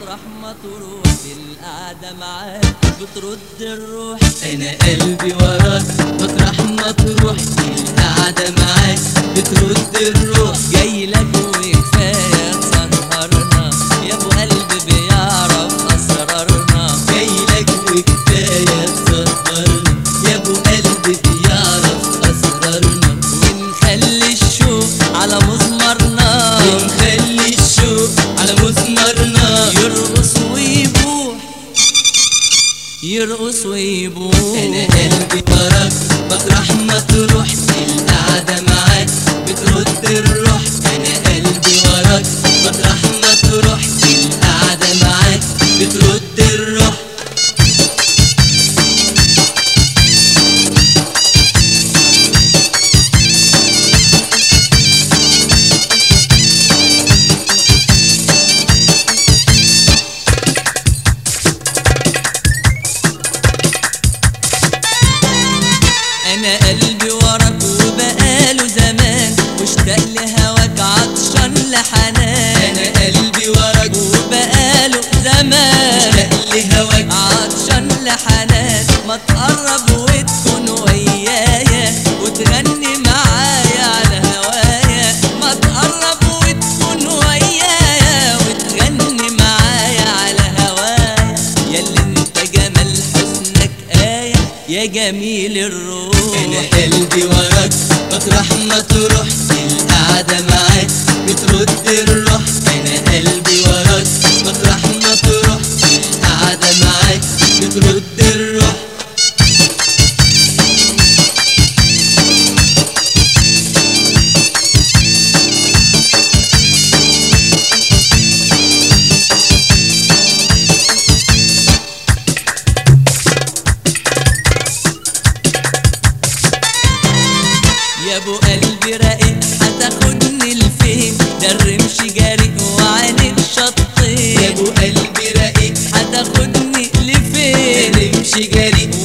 مطرح ما تروح القعدة معاك بترد الروح انا قلبي وراك مطرح ما تروح القعدة معاك بترد الروح جاي لك وكفاية تسهرنا يا ابو قلب بيعرف اسرارنا جاي لك وكفاية تسهرنا يا ابو قلبي بيعرف اسرارنا ونخلي الشوق على مزمرنا ونخلي الشوق على مسمرنا يرقص ويبوح يرقص ويبوح انا قلبي وراك مطرح ما تروح القعدة معاك بترد الروح انا قلبي وراك مطرح ما تروح القعدة معاك بترد الروح انا قلبي وراك وبقاله زمان واشتاق لهواك عطشان لحنان انا قلبي وراك وبقاله زمان اشتاق لهواك عطشان لحنان ما تقرب وتكون ويايا وتغني معايا على هوايا ما تقرب وتكون ويايا وتغني معايا على هوايا ياللي انت جمال حسنك آية يا جميل الروح انا قلبي وراك مطرح ما تروح القعدة معاك بترد الروح انا قلبي وراك مطرح ما تروح القعدة معاك بترد الروح يا ابو قلبي رايق هتاخدني لفين ده الرمش جاري وعينك شطين يا ابو قلبي رقيق هتاخدني لفين نمشي جري